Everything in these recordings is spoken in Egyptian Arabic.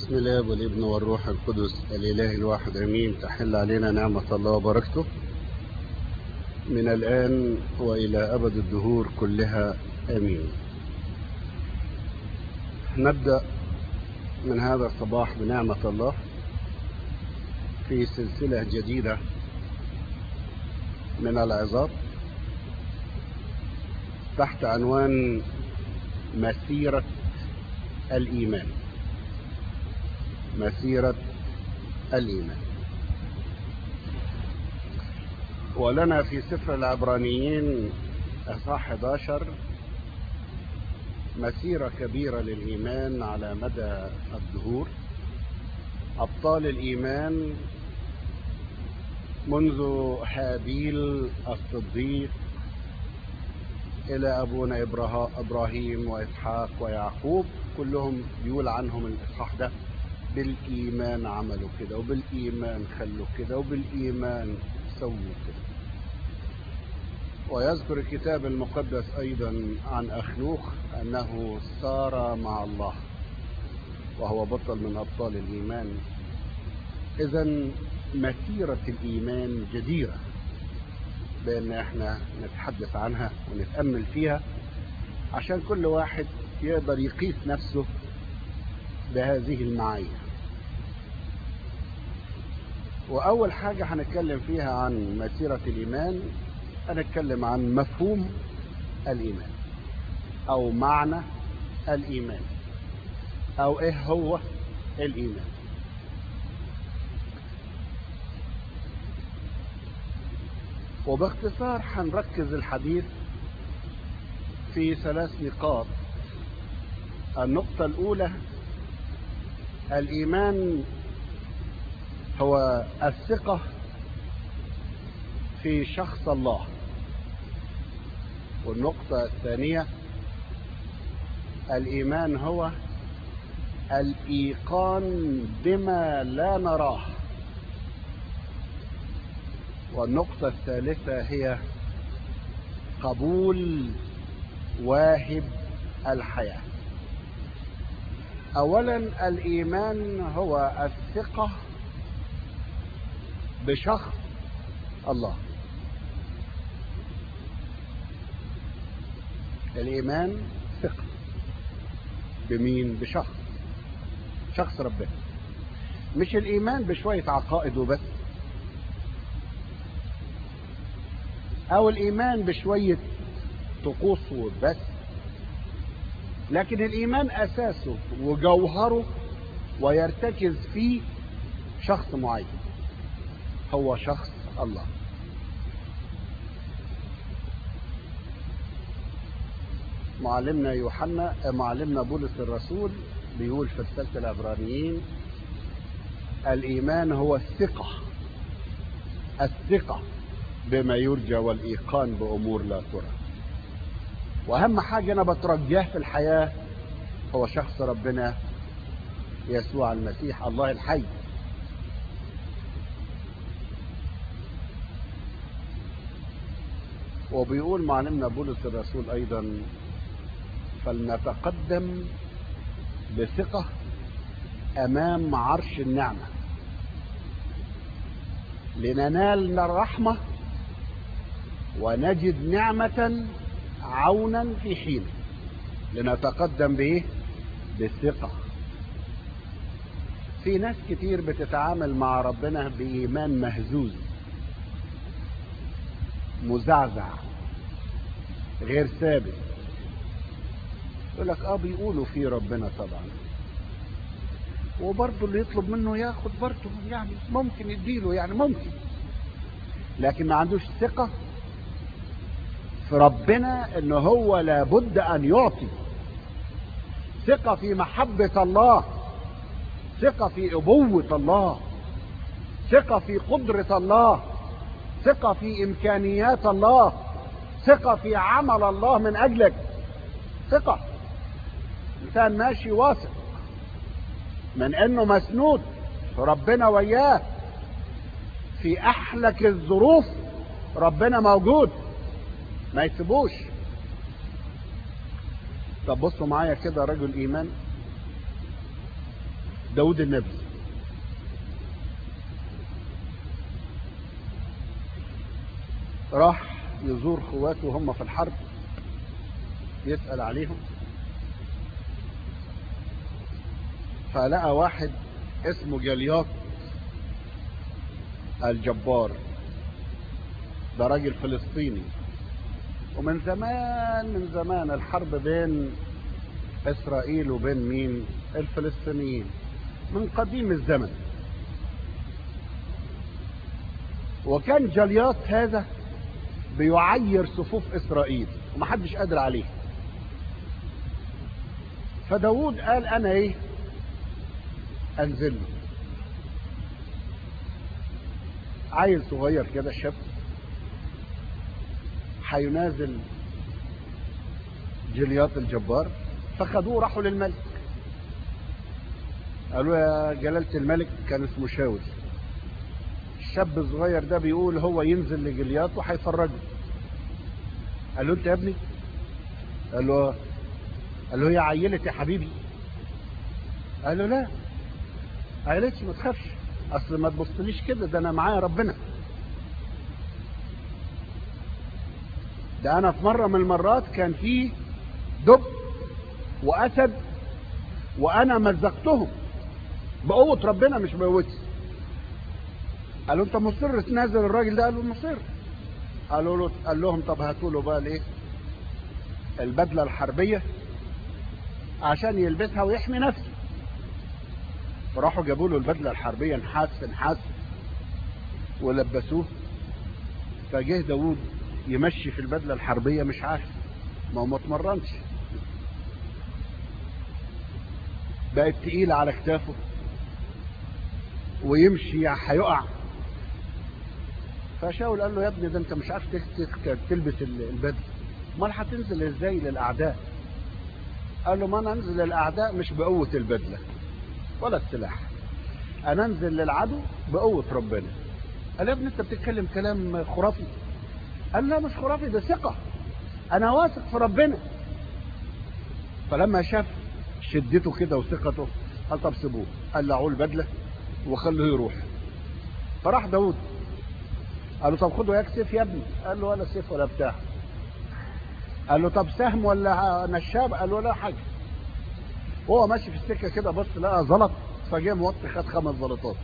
بسم الله والابن والروح القدس الإله الواحد أمين تحل علينا نعمة الله وبركته من الآن وإلى أبد الدهور كلها أمين نبدأ من هذا الصباح بنعمة الله في سلسلة جديدة من العظات تحت عنوان مسيرة الإيمان مسيرة الإيمان ولنا في سفر العبرانيين أصحاح 11 مسيرة كبيرة للإيمان على مدى الدهور أبطال الإيمان منذ هابيل الصديق إلى أبونا إبراهيم وإسحاق ويعقوب كلهم يقول عنهم الإصحاح ده بالإيمان عملوا كده وبالإيمان خلوا كده وبالإيمان سووا كده ويذكر الكتاب المقدس أيضا عن أخنوخ أنه سار مع الله وهو بطل من أبطال الإيمان إذا مسيرة الإيمان جديرة بأن احنا نتحدث عنها ونتأمل فيها عشان كل واحد يقدر يقيس نفسه بهذه المعايير وأول حاجة هنتكلم فيها عن مسيرة الإيمان هنتكلم عن مفهوم الإيمان أو معنى الإيمان أو إيه هو الإيمان وباختصار هنركز الحديث في ثلاث نقاط النقطة الأولى الإيمان هو الثقة في شخص الله والنقطة الثانية الإيمان هو الإيقان بما لا نراه والنقطة الثالثة هي قبول واهب الحياة أولا الإيمان هو الثقة بشخص الله الإيمان ثقة بمين بشخص شخص ربنا مش الإيمان بشوية عقائد وبس أو الإيمان بشوية طقوس وبس لكن الإيمان أساسه وجوهره ويرتكز فيه شخص معين هو شخص الله معلمنا يوحنا معلمنا بولس الرسول بيقول في رسالة العبرانيين الإيمان هو الثقة الثقة بما يرجى والإيقان بأمور لا ترى وأهم حاجة أنا بترجاه في الحياة هو شخص ربنا يسوع المسيح الله الحي وبيقول معلمنا بولس الرسول أيضا فلنتقدم بثقة أمام عرش النعمة لننال الرحمة ونجد نعمة عونا في حين لنتقدم بإيه؟ بالثقة في ناس كتير بتتعامل مع ربنا بإيمان مهزوز مزعزع غير ثابت يقول لك اه بيقولوا في ربنا طبعا وبرضه اللي يطلب منه ياخد برضه يعني ممكن يديله يعني ممكن لكن ما عندوش ثقة في ربنا ان هو لابد ان يعطي ثقة في محبة الله ثقة في أبوة الله ثقة في قدرة الله ثقة في إمكانيات الله ثقة في عمل الله من أجلك ثقة إنسان ماشي واثق من أنه مسنود ربنا وياه في أحلك الظروف ربنا موجود ما يسيبوش طب بصوا معايا كده رجل ايمان داود النبي راح يزور اخواته وهم في الحرب يسأل عليهم فلقى واحد اسمه جلياط الجبار ده راجل فلسطيني ومن زمان من زمان الحرب بين اسرائيل وبين مين الفلسطينيين من قديم الزمن وكان جلياط هذا بيعير صفوف اسرائيل ومحدش قادر عليه فداود قال انا ايه انزل له عيل صغير كده شاب هينازل جلياط الجبار فخدوه راحوا للملك قالوا يا جلالة الملك كان اسمه شاول الشاب الصغير ده بيقول هو ينزل لجلياط وهيفرجه قال له انت يا ابني قال له قال له هي عيلت يا حبيبي قال له لا عيلتش ما تخافش اصل ما تبصليش كده ده انا معايا ربنا ده انا في مرة من المرات كان في دب واسد وانا مزقتهم بقوة ربنا مش بقوتي قالوا انت مصر تنازل الراجل ده قالوا مصر قالوا له قال لهم طب هاتوا له بقى الايه البدله الحربيه عشان يلبسها ويحمي نفسه فراحوا جابوا له البدله الحربيه نحاس نحاس ولبسوه فجه داوود يمشي في البدله الحربيه مش عارف ما هو ما اتمرنش بقت تقيله على كتافه ويمشي هيقع فشاول قال له يا ابني ده انت مش عارف تلبس البدله امال هتنزل ازاي للاعداء قال له ما انا انزل للاعداء مش بقوه البدله ولا السلاح انا انزل للعدو بقوه ربنا قال يا ابني انت بتتكلم كلام خرافي قال لا مش خرافي ده ثقه انا واثق في ربنا فلما شاف شدته كده وثقته قال طب سيبوه قلعوه البدله وخلوه يروح فراح داود قال له طب خده يكسف يا ابني قال له ولا سيف ولا بتاع قال له طب سهم ولا نشاب قال له لا حاجه هو ماشي في السكه كده بص لقى زلط فجه موطي خد خمس زلطات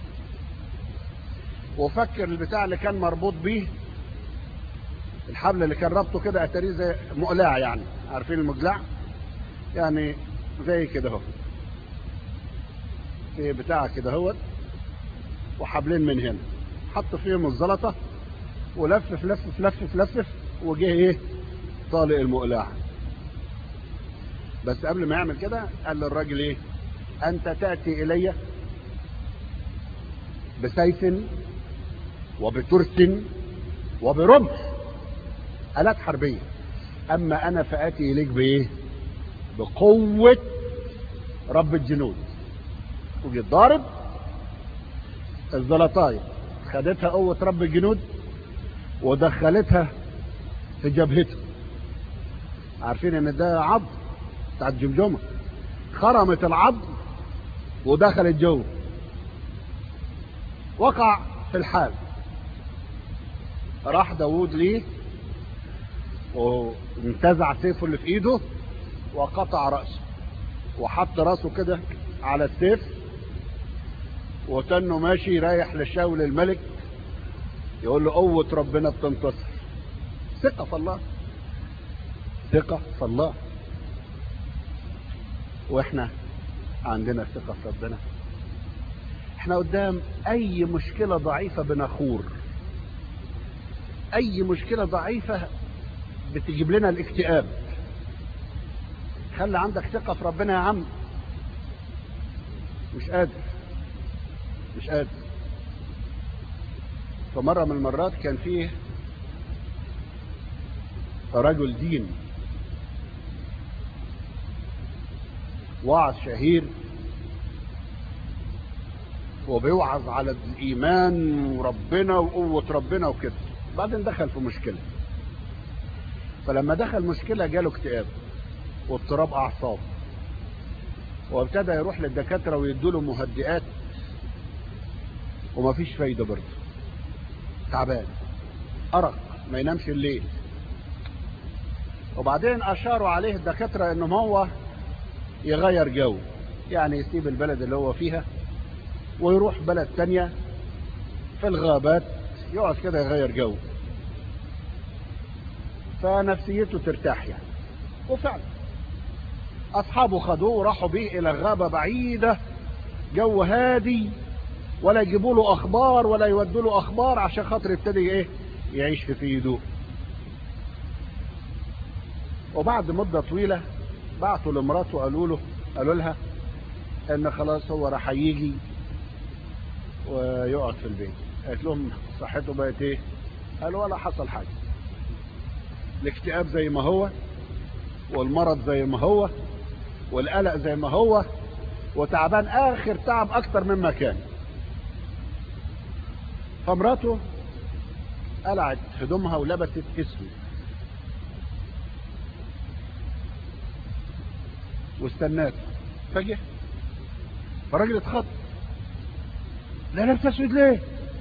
وفكر البتاع اللي كان مربوط بيه الحبل اللي كان رابطه كده اتاريه زي مقلاع يعني عارفين المقلاع يعني زي كده اهو في بتاع كده اهوت وحبلين من هنا حط فيهم الزلطه ولفف لفف لفف لفف وجه ايه طالق المقلاع بس قبل ما يعمل كده قال للراجل ايه انت تاتي الي بسيف وبترس وبرمح الات حربيه اما انا فاتي اليك بايه بقوه رب الجنود وجيت ضارب الزلطايه خدتها قوه رب الجنود ودخلتها في جبهته عارفين ان ده عظم بتاع الجمجمه خرمت العظم ودخلت جوه وقع في الحال راح داوود ليه وانتزع سيفه اللي في ايده وقطع راسه وحط راسه كده على السيف وتنه ماشي رايح لشاول الملك يقول له قوة ربنا بتنتصر ثقة في الله ثقة في الله واحنا عندنا ثقة في ربنا احنا قدام اي مشكلة ضعيفة بنخور اي مشكلة ضعيفة بتجيب لنا الاكتئاب خلي عندك ثقة في ربنا يا عم مش قادر مش قادر فمرة من المرات كان فيه رجل دين واعظ شهير وبيوعظ على الايمان وربنا وقوه ربنا وكده بعدين دخل في مشكله فلما دخل مشكله جاله اكتئاب واضطراب اعصاب وابتدى يروح للدكاترة ويدوا له مهدئات ومفيش فايدة برضه تعبان أرق ما ينامش الليل وبعدين أشاروا عليه الدكاترة إنه هو يغير جو يعني يسيب البلد اللي هو فيها ويروح بلد تانية في الغابات يقعد كده يغير جو فنفسيته ترتاح يعني وفعلا أصحابه خدوه وراحوا بيه إلى غابة بعيدة جو هادي ولا يجيبوا له أخبار ولا يودوا له أخبار عشان خاطر يبتدي إيه يعيش في هدوء وبعد مدة طويلة بعتوا لمراته قالوا له قالوا لها ان خلاص هو راح يجي ويقعد في البيت قالت لهم صحته بقت ايه قالوا ولا حصل حاجة الاكتئاب زي ما هو والمرض زي ما هو والقلق زي ما هو وتعبان اخر تعب اكتر مما كان فمراته قلعت هدومها ولبست اسود واستناته فجأة فالراجل اتخط لا لابس اسود ليه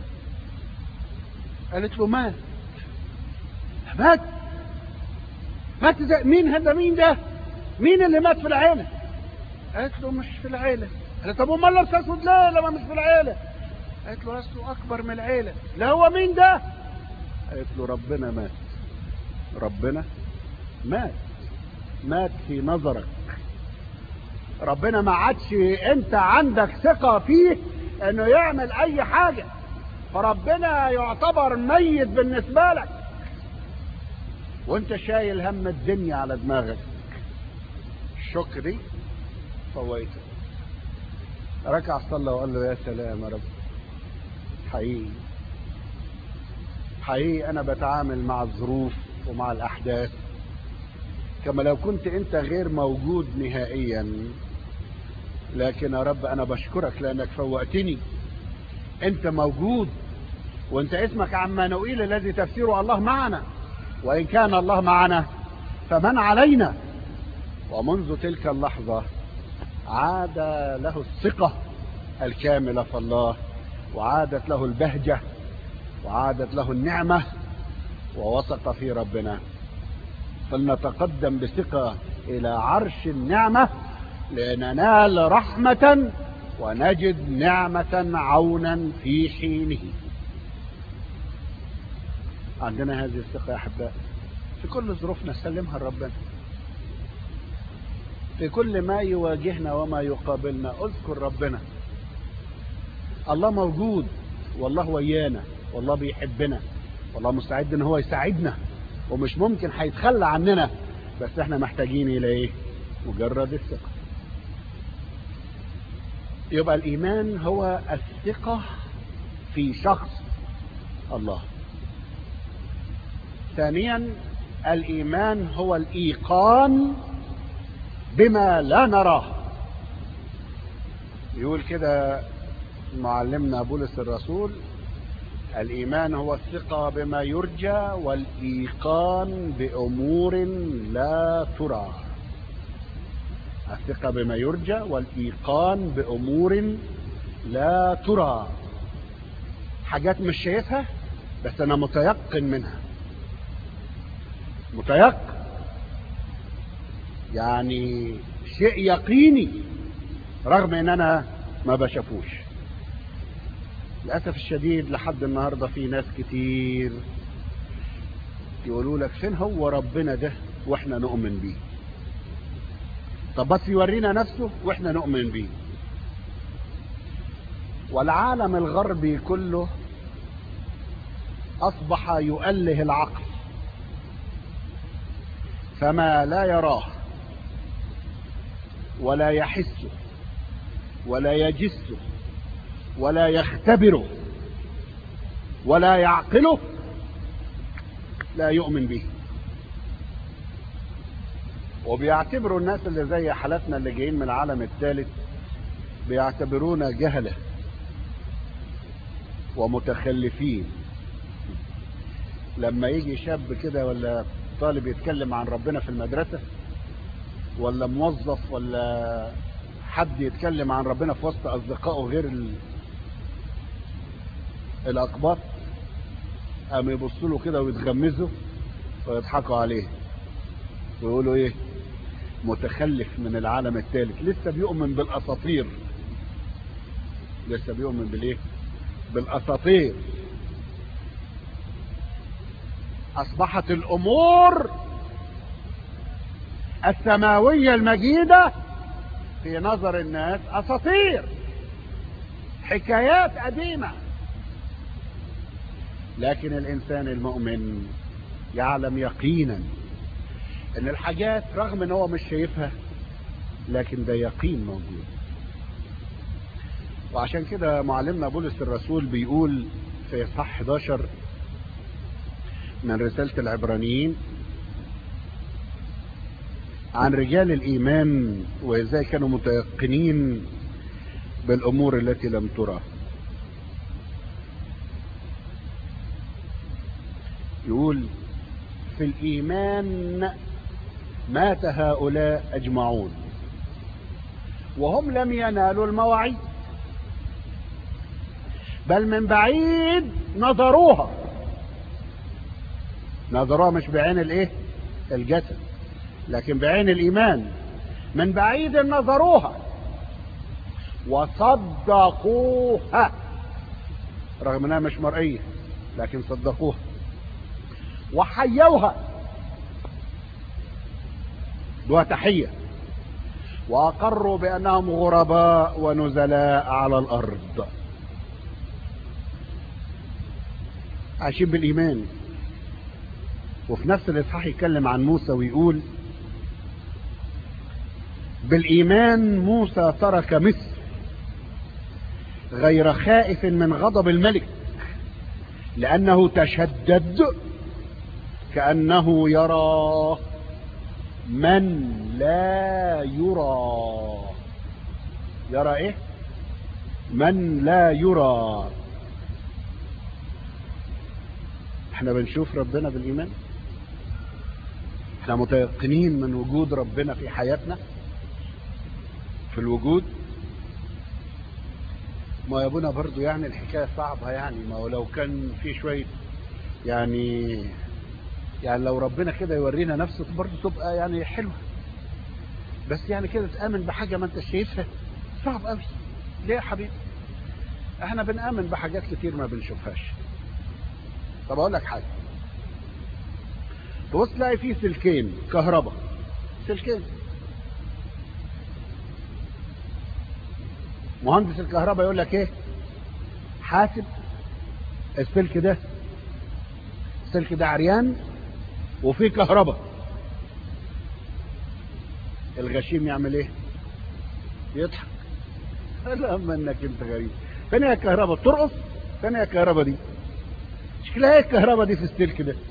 قالت له مات مات مات زي مين هذا مين ده مين اللي مات في العيلة قالت له مش في العيلة قالت طب امال لابس اسود ليه لما مش في العيلة قالت له اصله اكبر من العيلة لا هو مين ده قالت له ربنا مات ربنا مات مات في نظرك ربنا ما عادش انت عندك ثقة فيه انه يعمل اي حاجة فربنا يعتبر ميت بالنسبة لك وانت شايل هم الدنيا على دماغك الشك دي فويته ركع صلى وقال له يا سلام يا رب حقيقي حقيقي انا بتعامل مع الظروف ومع الاحداث كما لو كنت انت غير موجود نهائيا لكن يا رب انا بشكرك لانك فوقتني انت موجود وانت اسمك عمانوئيل الذي تفسيره الله معنا وان كان الله معنا فمن علينا ومنذ تلك اللحظة عاد له الثقة الكاملة في الله وعادت له البهجة وعادت له النعمة ووثق في ربنا فلنتقدم بثقة إلى عرش النعمة لننال رحمة ونجد نعمة عونا في حينه عندنا هذه الثقة يا أحباء في كل ظروفنا سلمها لربنا في كل ما يواجهنا وما يقابلنا اذكر ربنا الله موجود والله ويانا والله بيحبنا والله مستعد ان هو يساعدنا ومش ممكن هيتخلى عننا بس احنا محتاجين الى ايه مجرد الثقة يبقى الايمان هو الثقة في شخص الله ثانيا الايمان هو الايقان بما لا نراه يقول كده معلمنا بولس الرسول الإيمان هو الثقة بما يرجى والإيقان بأمور لا ترى الثقة بما يرجى والإيقان بأمور لا ترى حاجات مش شايفها بس أنا متيقن منها متيقن يعني شيء يقيني رغم ان انا ما بشوفوش للاسف الشديد لحد النهارده في ناس كتير يقولوا لك فين هو ربنا ده واحنا نؤمن بيه طب بس يورينا نفسه واحنا نؤمن بيه والعالم الغربي كله اصبح يؤله العقل فما لا يراه ولا يحسه ولا يجسه ولا يختبره ولا يعقله لا يؤمن به وبيعتبروا الناس اللي زي حالتنا اللي جايين من العالم الثالث بيعتبرونا جهلة ومتخلفين لما يجي شاب كده ولا طالب يتكلم عن ربنا في المدرسة ولا موظف ولا حد يتكلم عن ربنا في وسط اصدقائه غير ال... الاقباط قام يبصوا له كده ويتغمزوا ويضحكوا عليه ويقولوا ايه متخلف من العالم الثالث لسه بيؤمن بالاساطير لسه بيؤمن بالايه بالاساطير اصبحت الامور السماوية المجيدة في نظر الناس اساطير حكايات قديمة لكن الانسان المؤمن يعلم يقينا ان الحاجات رغم ان هو مش شايفها لكن ده يقين موجود وعشان كده معلمنا بولس الرسول بيقول في صح 11 من رسالة العبرانيين عن رجال الإيمان وإزاي كانوا متيقنين بالأمور التي لم ترى يقول في الإيمان مات هؤلاء أجمعون وهم لم ينالوا المواعيد بل من بعيد نظروها نظروها مش بعين الايه الجسد لكن بعين الايمان من بعيد نظروها وصدقوها رغم انها مش مرئيه لكن صدقوها وحيوها وتحيه واقروا بانهم غرباء ونزلاء على الارض عايشين بالايمان وفي نفس الاصحاح يتكلم عن موسى ويقول بالايمان موسى ترك مصر غير خائف من غضب الملك لانه تشدد كانه يرى من لا يرى يرى ايه من لا يرى احنا بنشوف ربنا بالايمان احنا متيقنين من وجود ربنا في حياتنا في الوجود ما يا ابونا برضو يعني الحكايه صعبه يعني ما هو لو كان في شويه يعني يعني لو ربنا كده يورينا نفسه برضه تبقى يعني حلوه بس يعني كده تامن بحاجه ما انت شايفها صعب قوي ليه يا حبيبي احنا بنامن بحاجات كتير ما بنشوفهاش طب اقول لك حاجه تبص تلاقي فيه سلكين كهرباء سلكين مهندس الكهرباء يقول لك ايه حاسب السلك ده السلك ده عريان وفيه كهرباء الغشيم يعمل ايه يضحك اللهم انك انت غريب فين هي الكهرباء ترقص فين هي الكهرباء دي شكلها ايه الكهرباء دي في السلك ده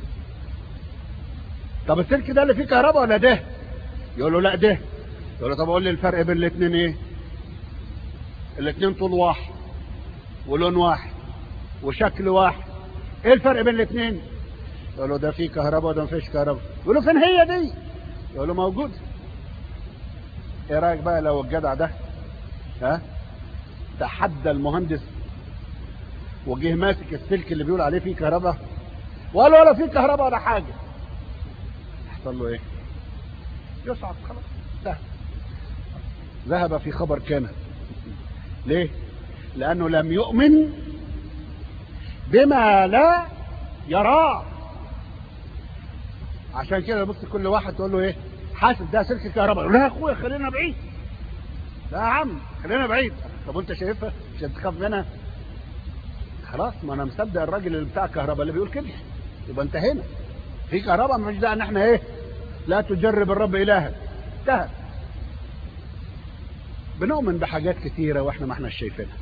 طب السلك ده اللي فيه كهرباء ولا ده يقول له لا ده يقول له طب قول لي الفرق بين الاثنين ايه الاثنين طول واحد ولون واحد وشكل واحد ايه الفرق بين الاثنين يقول له ده فيه كهرباء وده مفيش كهرباء يقول له فين هي دي يقول له موجود ايه رايك بقى لو الجدع ده ها تحدى المهندس وجه ماسك السلك اللي بيقول عليه فيه كهرباء ولا ولا فيه كهرباء ولا حاجه يحصل له ايه يصعد خلاص ده ذهب في خبر كان ليه لانه لم يؤمن بما لا يراه عشان كده بص كل واحد تقول له ايه حاسب ده سلك الكهرباء يقول لا يا اخويا خلينا بعيد لا يا عم خلينا بعيد طب وانت شايفها عشان تخاف منها خلاص ما انا مصدق الراجل اللي بتاع الكهرباء اللي بيقول كده يبقى انتهينا في كهرباء مش ده ان احنا ايه لا تجرب الرب الهك انتهى بنؤمن بحاجات كثيره واحنا ما احنا شايفينها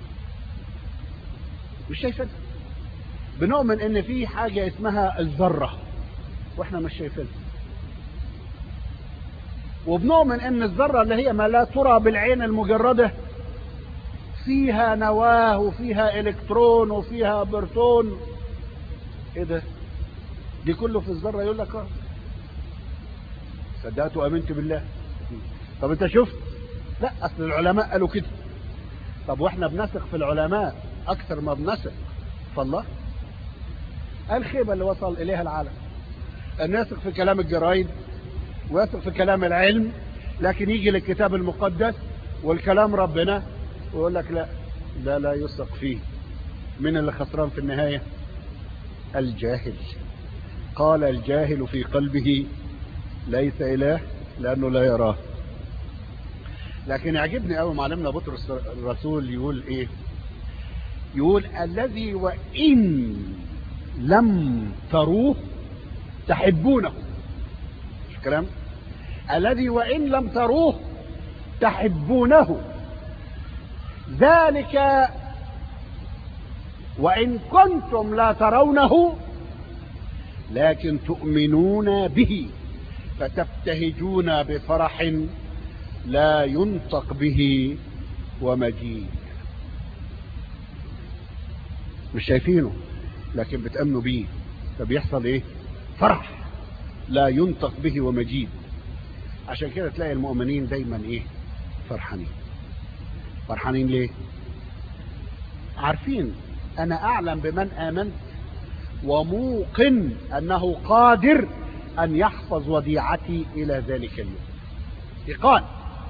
مش شايفينها بنؤمن ان في حاجه اسمها الذره واحنا مش شايفينها وبنؤمن ان الذره اللي هي ما لا ترى بالعين المجرده فيها نواه وفيها الكترون وفيها بروتون ايه ده دي كله في الذره يقول لك اه صدقت وامنت بالله طب انت شفت لا اصل العلماء قالوا كده طب واحنا بنثق في العلماء اكثر ما بنثق فالله الخيبة اللي وصل اليها العالم ان يثق في كلام الجرايد ويثق في كلام العلم لكن يجي للكتاب المقدس والكلام ربنا ويقول لك لا ده لا يثق فيه من اللي خسران في النهاية الجاهل قال الجاهل في قلبه ليس إله لأنه لا يراه لكن يعجبني قوي معلمنا بطرس الرسول يقول ايه يقول الذي وإن لم تروه تحبونه مش كلام الذي وإن لم تروه تحبونه ذلك وإن كنتم لا ترونه لكن تؤمنون به فتبتهجون بفرح لا ينطق به ومجيد مش شايفينه لكن بتأمنوا بيه فبيحصل ايه فرح لا ينطق به ومجيد عشان كده تلاقي المؤمنين دايما ايه فرحانين فرحانين ليه عارفين انا اعلم بمن امنت وموقن انه قادر ان يحفظ وديعتي الى ذلك اليوم ايقان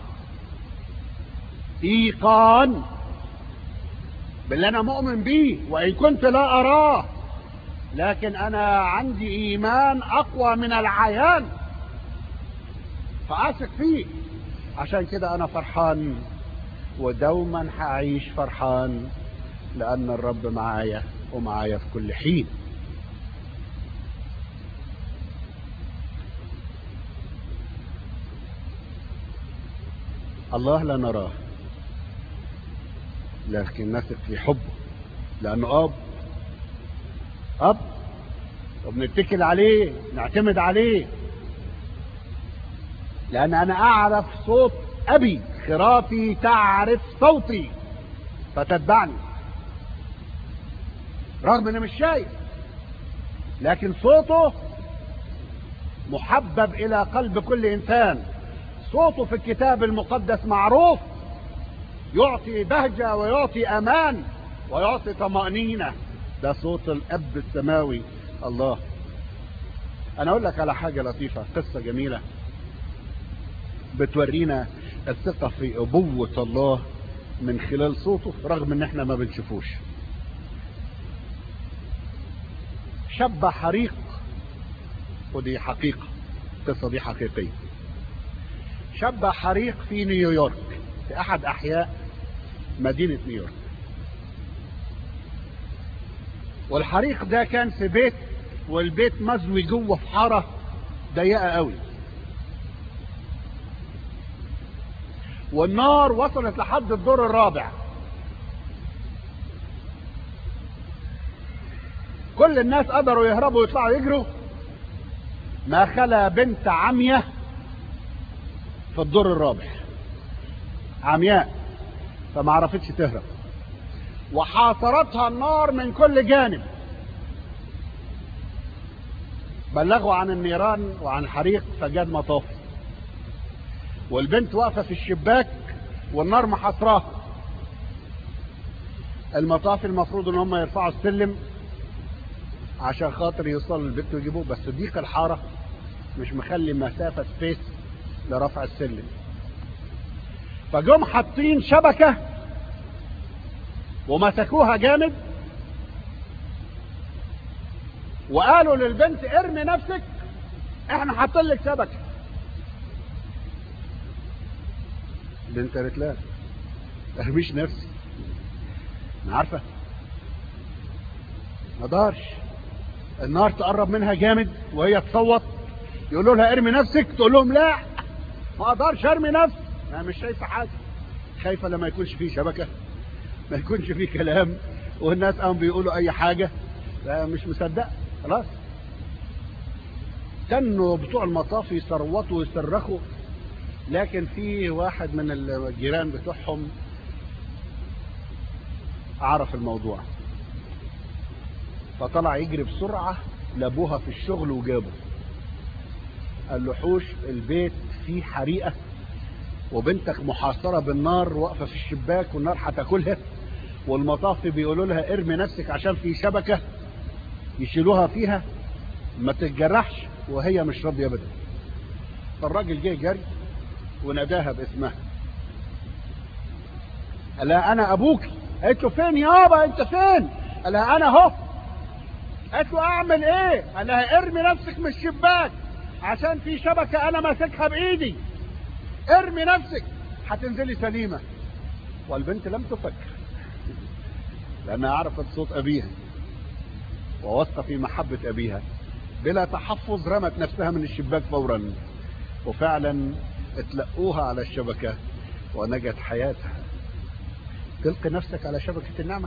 ايقان باللي انا مؤمن به وان كنت لا اراه لكن انا عندي ايمان اقوى من العيان فاثق فيه عشان كده انا فرحان ودوما هعيش فرحان لان الرب معايا ومعايا في كل حين الله لا نراه لكن نثق في حبه لانه اب اب وبنتكل عليه نعتمد عليه لان انا اعرف صوت ابي خرافي تعرف صوتي فتتبعني رغم اني مش شايف لكن صوته محبب الى قلب كل انسان صوته في الكتاب المقدس معروف يعطي بهجة ويعطي امان ويعطي طمأنينة ده صوت الاب السماوي الله انا اقول لك على حاجة لطيفة قصة جميلة بتورينا الثقة في ابوة الله من خلال صوته رغم ان احنا ما بنشوفوش شب حريق ودي حقيقة القصة دي حقيقية شب حريق في نيويورك في احد احياء مدينة نيويورك والحريق ده كان في بيت والبيت مزوي جوه في حارة ضيقة قوي والنار وصلت لحد الدور الرابع كل الناس قدروا يهربوا ويطلعوا يجروا ما خلا بنت عمية في الدور الرابع عمياء فما عرفتش تهرب وحاصرتها النار من كل جانب بلغوا عن النيران وعن حريق فجاد مطافي والبنت واقفة في الشباك والنار محاصراها المطافي المفروض ان هم يرفعوا السلم عشان خاطر يوصلوا للبيت ويجيبوه بس ضيق الحارة مش مخلي مسافة سبيس لرفع السلم فجم حاطين شبكة ومسكوها جامد وقالوا للبنت ارمي نفسك احنا حاطين لك شبكة البنت قالت لا ارميش نفسي انا عارفة ما دارش النار تقرب منها جامد وهي تصوت يقولوا لها ارمي نفسك تقول لهم لا ما اقدرش ارمي نفسي انا مش شايفه حاجه خايفه لما يكونش فيه شبكه ما يكونش فيه كلام والناس قاموا بيقولوا اي حاجه لا مش مصدق خلاص كانوا بتوع المطاف يصوتوا ويصرخوا لكن في واحد من الجيران بتوعهم عرف الموضوع فطلع يجري بسرعة لابوها في الشغل وجابه قال له حوش البيت فيه حريقة وبنتك محاصرة بالنار واقفة في الشباك والنار هتاكلها والمطافي بيقولوا لها ارمي نفسك عشان في شبكة يشيلوها فيها ما تتجرحش وهي مش راضية ابدا فالراجل جه جري وناداها باسمها قال لها انا ابوك قالت له فين يابا انت فين قال لها انا اهو قالت له اعمل ايه قال لها ارمي نفسك من الشباك عشان في شبكة انا ماسكها بايدي ارمي نفسك هتنزلي سليمة والبنت لم تفكر لانها عرفت صوت ابيها ووثق في محبة ابيها بلا تحفظ رمت نفسها من الشباك فورا وفعلا اتلقوها على الشبكة ونجت حياتها تلقي نفسك على شبكة النعمة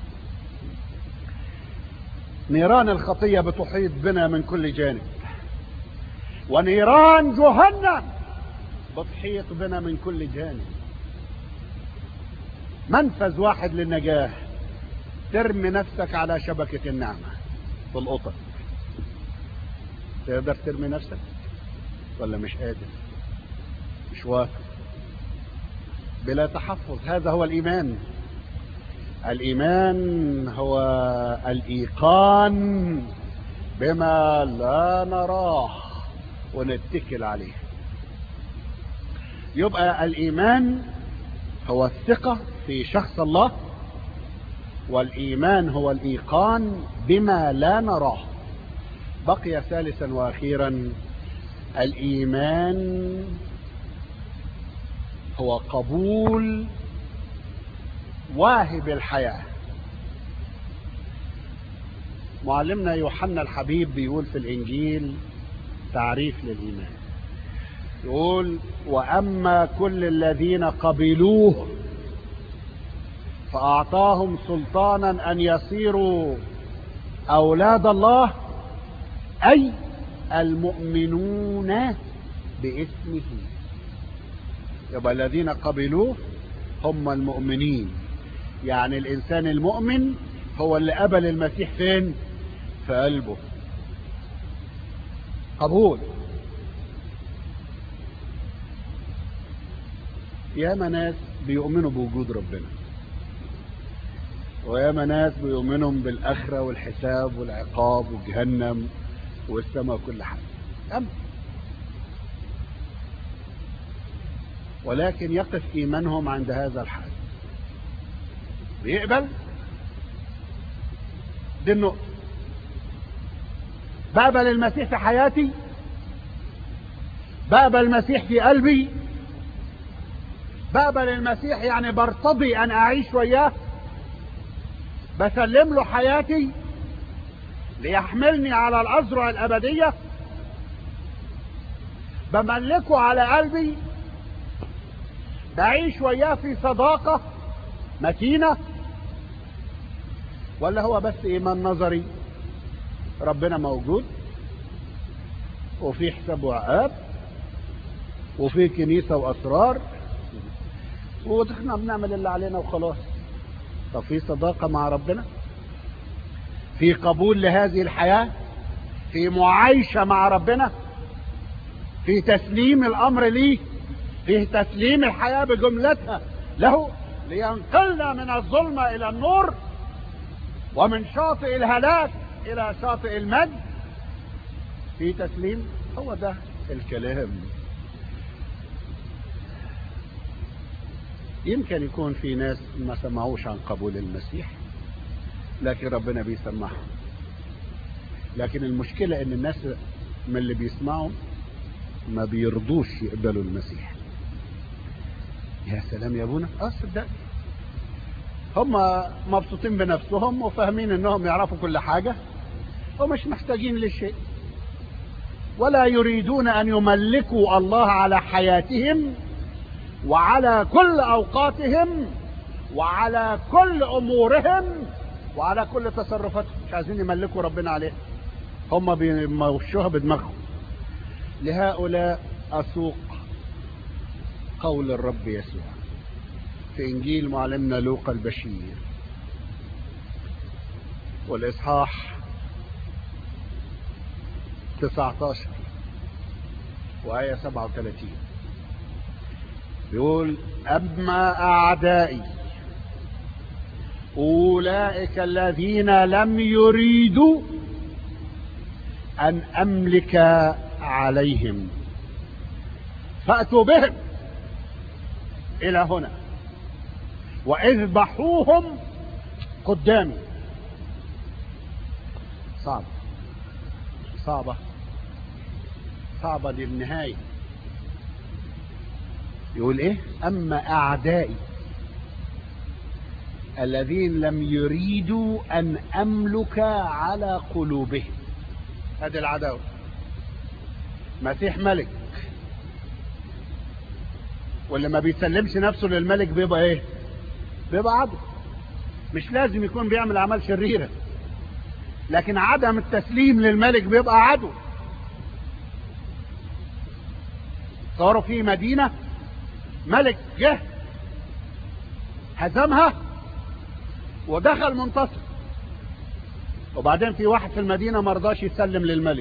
نيران الخطية بتحيط بنا من كل جانب ونيران جهنم بتحيط بنا من كل جانب منفذ واحد للنجاة ترمي نفسك على شبكة النعمة في القطط تقدر ترمي نفسك ولا مش قادر مش واثق بلا تحفظ هذا هو الإيمان الإيمان هو الإيقان بما لا نراه ونتكل عليه يبقى الإيمان هو الثقة في شخص الله والإيمان هو الإيقان بما لا نراه بقي ثالثا وأخيرا الإيمان هو قبول واهب الحياة معلمنا يوحنا الحبيب بيقول في الإنجيل تعريف للإيمان يقول وأما كل الذين قبلوه فأعطاهم سلطانا أن يصيروا أولاد الله أي المؤمنون باسمه يبقى الذين قبلوه هم المؤمنين يعني الإنسان المؤمن هو اللي قبل المسيح فين في قلبه قبول ياما ناس بيؤمنوا بوجود ربنا وياما ناس بيؤمنوا بالآخرة والحساب والعقاب وجهنم والسماء وكل حاجة أم ولكن يقف إيمانهم عند هذا الحد بيقبل دي النقطة بقبل المسيح في حياتي بقبل المسيح في قلبي بقبل المسيح يعني برتضي أن أعيش وياه بسلم له حياتي ليحملني على الأزرع الأبدية بملكه على قلبي بعيش وياه في صداقة متينة ولا هو بس إيمان نظري ربنا موجود وفي حساب وعقاب وفي كنيسة وأسرار واحنا بنعمل اللي علينا وخلاص طب في صداقة مع ربنا في قبول لهذه الحياة في معايشة مع ربنا في تسليم الأمر ليه في تسليم الحياة بجملتها له لينقلنا من الظلمة إلى النور ومن شاطئ الهلاك إلى شاطئ المجد في تسليم هو ده الكلام يمكن يكون في ناس ما سمعوش عن قبول المسيح لكن ربنا بيسمعهم لكن المشكلة ان الناس من اللي بيسمعوا ما بيرضوش يقبلوا المسيح يا سلام يا ابونا اه صدق هم مبسوطين بنفسهم وفاهمين انهم يعرفوا كل حاجة ومش محتاجين لشيء ولا يريدون ان يملكوا الله على حياتهم وعلى كل اوقاتهم وعلى كل امورهم وعلى كل تصرفاتهم مش عايزين يملكوا ربنا عليه هم بيمشوها بدماغهم لهؤلاء اسوق قول الرب يسوع في انجيل معلمنا لوقا البشير والاصحاح 19 وآية 37 يقول أما أعدائي أولئك الذين لم يريدوا أن أملك عليهم فأتوا بهم إلى هنا واذبحوهم قدامي صعب صعبة صعبة للنهاية يقول ايه اما اعدائي الذين لم يريدوا ان املك على قلوبهم هذه العداوة مسيح ملك واللي ما بيسلمش نفسه للملك بيبقى ايه بيبقى عدو مش لازم يكون بيعمل اعمال شريرة لكن عدم التسليم للملك بيبقى عدو صاروا في مدينة ملك جه هزمها ودخل منتصر وبعدين في واحد في المدينة ما رضاش يسلم للملك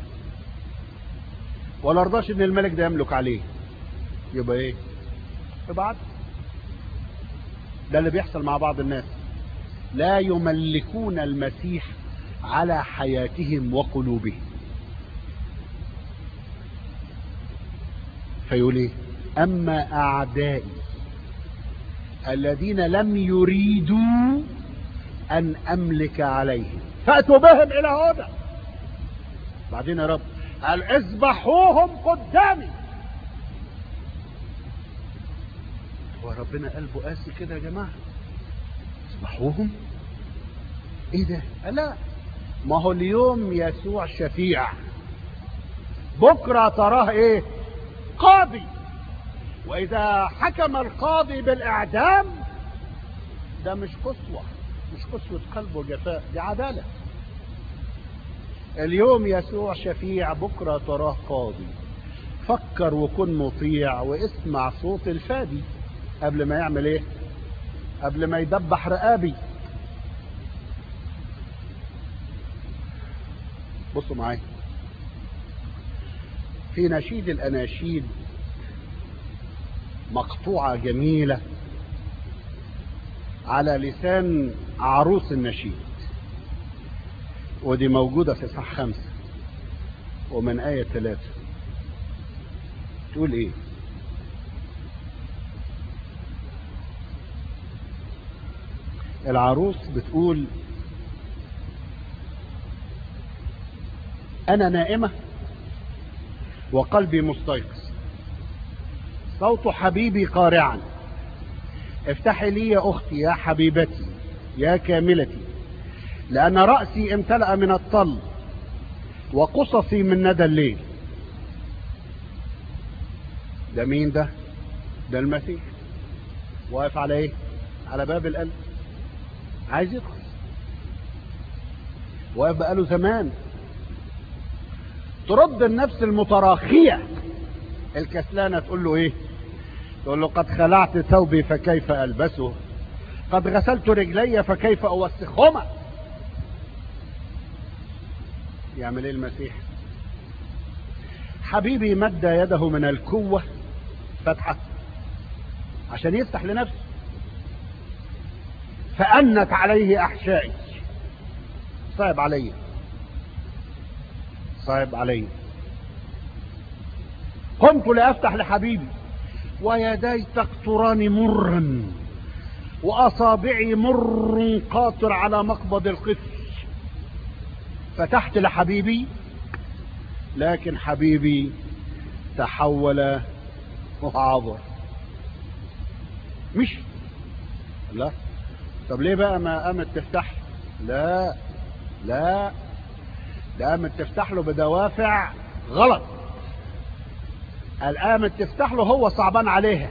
ولا رضاش ان الملك ده يملك عليه يبقى ايه يبقى عدل ده اللي بيحصل مع بعض الناس لا يملكون المسيح على حياتهم وقلوبهم فيقول ايه اما اعدائي الذين لم يريدوا ان املك عليهم فاتوا بهم الى هدى بعدين يا رب قال اذبحوهم قدامي هو ربنا قلبه قاسي كده يا جماعه اذبحوهم ايه ده قال لا ما هو اليوم يسوع شفيع بكره تراه ايه قاضي واذا حكم القاضي بالاعدام ده مش قسوه مش قسوه قلب وجفاء دي عداله اليوم يسوع شفيع بكره تراه قاضي فكر وكن مطيع واسمع صوت الفادي قبل ما يعمل ايه قبل ما يدبح رقابي بصوا معايا في نشيد الاناشيد مقطوعة جميلة على لسان عروس النشيد ودي موجودة في صح خمسة ومن آية ثلاثة تقول ايه العروس بتقول أنا نائمة وقلبي مستيقظ صوت حبيبي قارعا افتحي لي يا أختي يا حبيبتي يا كاملتي لأن رأسي امتلأ من الطل وقصصي من ندى الليل ده مين ده ده المسيح واقف على ايه على باب القلب عايز يدخل واقف بقاله زمان ترد النفس المتراخية الكسلانة تقول له ايه تقول له قد خلعت ثوبي فكيف ألبسه قد غسلت رجلي فكيف أوسخهما يعمل ايه المسيح حبيبي مد يده من الكوة فتحة عشان يفتح لنفسه فأنت عليه أحشائي صعب علي صعب علي قمت لأفتح لحبيبي ويدي تقطران مرا وأصابعي مر قاطر على مقبض القفل فتحت لحبيبي لكن حبيبي تحول وعبر مش لا طب ليه بقى ما قامت تفتح لا لا ده قامت تفتح له بدوافع غلط قال قامت تفتح له هو صعبان عليها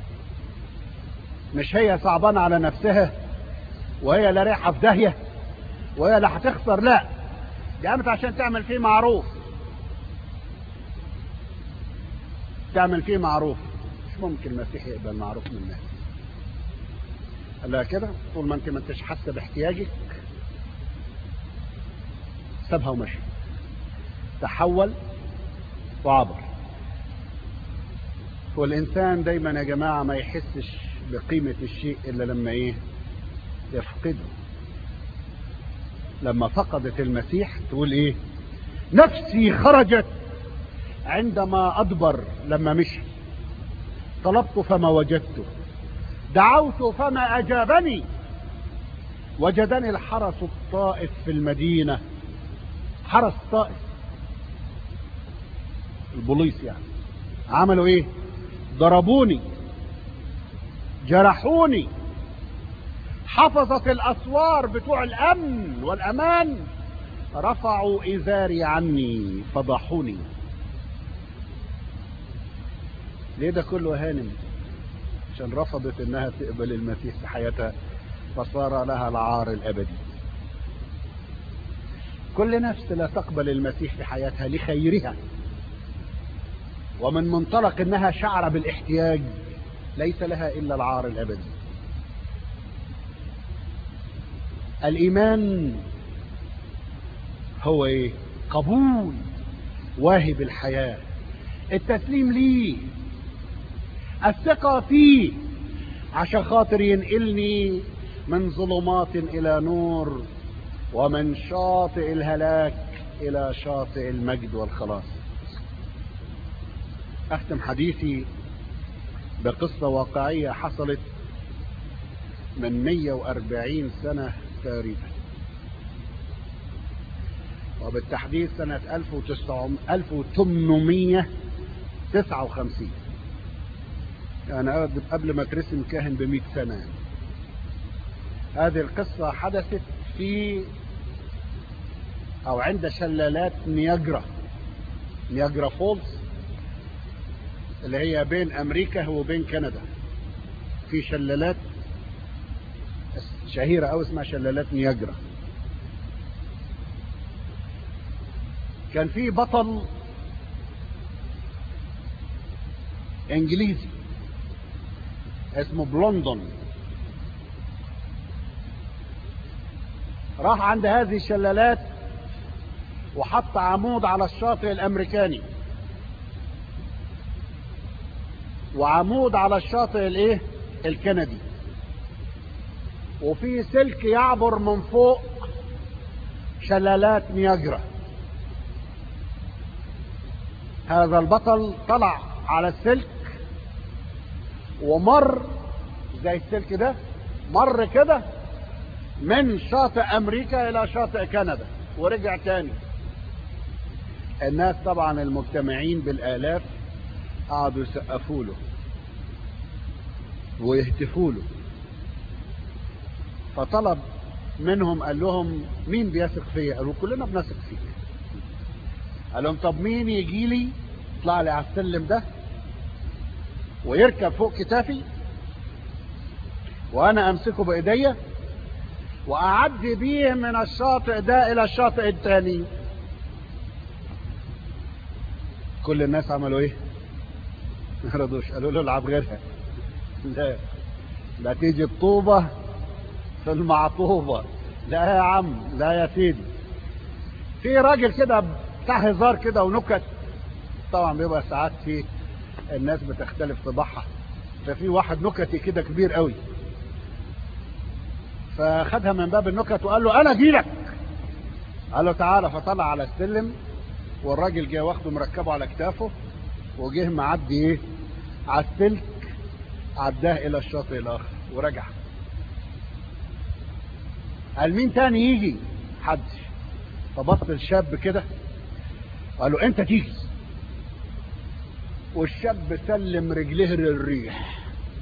مش هي صعبان على نفسها وهي لا رايحه في داهيه وهي لا هتخسر لا دي قامت عشان تعمل فيه معروف تعمل فيه معروف مش ممكن المسيح يقبل معروف منها قال لها كده طول ما انت ما انتش حاسه باحتياجك سابها ومشي تحول وعبر والإنسان دايما يا جماعة ما يحسش بقيمة الشيء إلا لما إيه يفقده لما فقدت المسيح تقول إيه نفسي خرجت عندما أدبر لما مشي طلبت فما وجدته دعوت فما أجابني وجدني الحرس الطائف في المدينة حرس طائف البوليس يعني عملوا ايه ضربوني جرحوني حفظت الاسوار بتوع الامن والامان رفعوا ازاري عني فضحوني ليه ده كله هانم عشان رفضت انها تقبل المسيح في حياتها فصار لها العار الابدي كل نفس لا تقبل المسيح في حياتها لخيرها ومن منطلق انها شعر بالاحتياج ليس لها الا العار الابدي الايمان هو ايه قبول واهب الحياه التسليم ليه الثقه فيه عشان خاطر ينقلني من ظلمات الى نور ومن شاطئ الهلاك الى شاطئ المجد والخلاص اختم حديثي بقصة واقعية حصلت من 140 سنة تقريبا وبالتحديد سنة 1859 يعني قبل ما ترسم كاهن ب 100 سنة هذه القصة حدثت في أو عند شلالات نياجرا نياجرا فولز اللي هي بين امريكا وبين كندا في شلالات شهيرة أو اسمها شلالات نياجرا كان في بطل انجليزي اسمه بلوندون راح عند هذه الشلالات وحط عمود على الشاطئ الامريكاني وعمود على الشاطئ الايه الكندي وفي سلك يعبر من فوق شلالات نياجرا هذا البطل طلع على السلك ومر زي السلك ده مر كده من شاطئ امريكا الى شاطئ كندا ورجع تاني الناس طبعا المجتمعين بالالاف قعدوا يسقفوا له ويهتفوا له فطلب منهم قال لهم مين بيثق فيا قالوا كلنا بنثق فيك قال لهم طب مين يجي لي يطلع لي على السلم ده ويركب فوق كتافي وانا امسكه بايديا واعدي بيه من الشاطئ ده الى الشاطئ الثاني كل الناس عملوا ايه ما رضوش قالوا له العب غيرها لا لا تيجي الطوبة في المعطوبة لا يا عم لا يا سيدي في راجل كده بتاع هزار كده ونكت طبعا بيبقى ساعات في الناس بتختلف طباعها ففي واحد نكتي كده كبير قوي فخدها من باب النكت وقال له انا اجيلك قال له تعالى فطلع على السلم والراجل جه واخده مركبه على كتافه وجه معدي ايه على السلك عداه الى الشاطئ الاخر ورجع قال مين تاني يجي حدش فبص الشاب كده قال له انت تيجي والشاب سلم رجليه للريح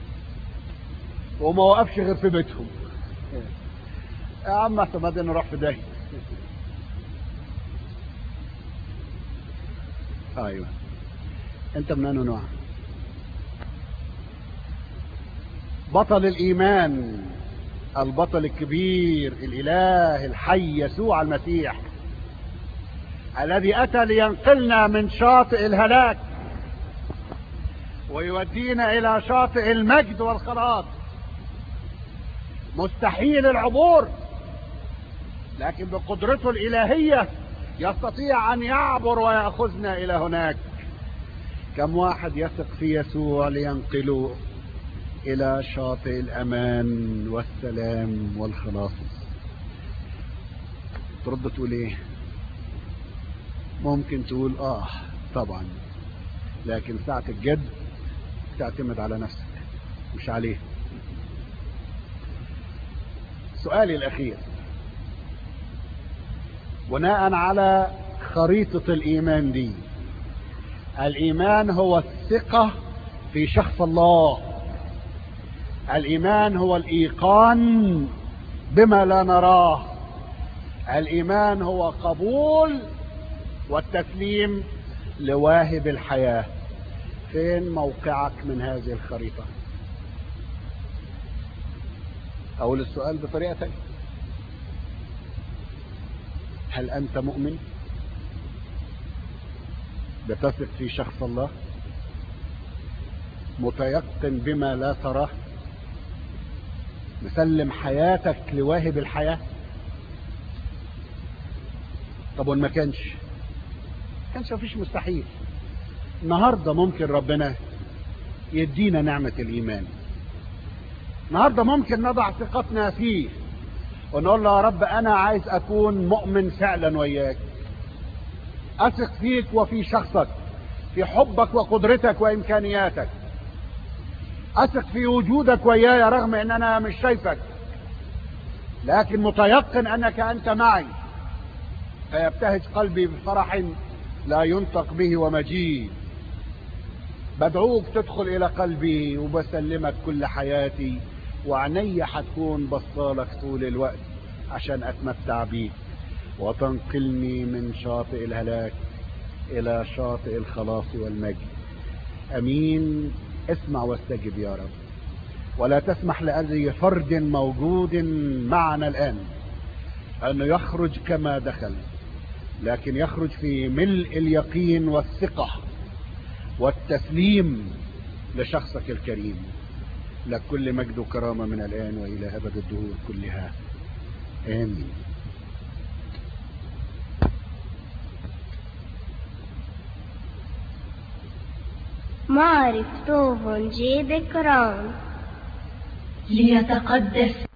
وما وقفش غير في بيتهم يا عم احسن بعدين نروح في داهيه ايوه انت من انه نوع بطل الايمان البطل الكبير الاله الحي يسوع المسيح الذي اتى لينقلنا من شاطئ الهلاك ويودينا الى شاطئ المجد والخلاص مستحيل العبور لكن بقدرته الالهيه يستطيع ان يعبر وياخذنا الى هناك كم واحد يثق في يسوع لينقله إلى شاطئ الأمان والسلام والخلاص ترد تقول إيه ممكن تقول آه طبعا لكن ساعة الجد تعتمد على نفسك مش عليه سؤالي الأخير بناء على خريطة الإيمان دي الإيمان هو الثقة في شخص الله الإيمان هو الإيقان بما لا نراه الإيمان هو قبول والتسليم لواهب الحياة فين موقعك من هذه الخريطة أقول السؤال بطريقة تانية هل أنت مؤمن بتثق في شخص الله متيقن بما لا تراه مسلم حياتك لواهب الحياة طب وان ما كانش كانش مفيش مستحيل النهاردة ممكن ربنا يدينا نعمة الإيمان النهاردة ممكن نضع ثقتنا فيه ونقول له يا رب أنا عايز أكون مؤمن فعلا وياك أثق فيك وفي شخصك في حبك وقدرتك وإمكانياتك أثق في وجودك وياي رغم أن أنا مش شايفك لكن متيقن أنك أنت معي فيبتهج قلبي بفرح لا ينطق به ومجيد بدعوك تدخل إلى قلبي وبسلمك كل حياتي وعيني هتكون بصالك طول الوقت عشان أتمتع بيك وتنقلني من شاطئ الهلاك إلى شاطئ الخلاص والمجد أمين اسمع واستجب يا رب ولا تسمح لأي فرد موجود معنا الآن أنه يخرج كما دخل لكن يخرج في ملء اليقين والثقة والتسليم لشخصك الكريم لك كل مجد وكرامة من الآن وإلى أبد الدهور كلها آمين معرف طوب جيد كرام ليتقدس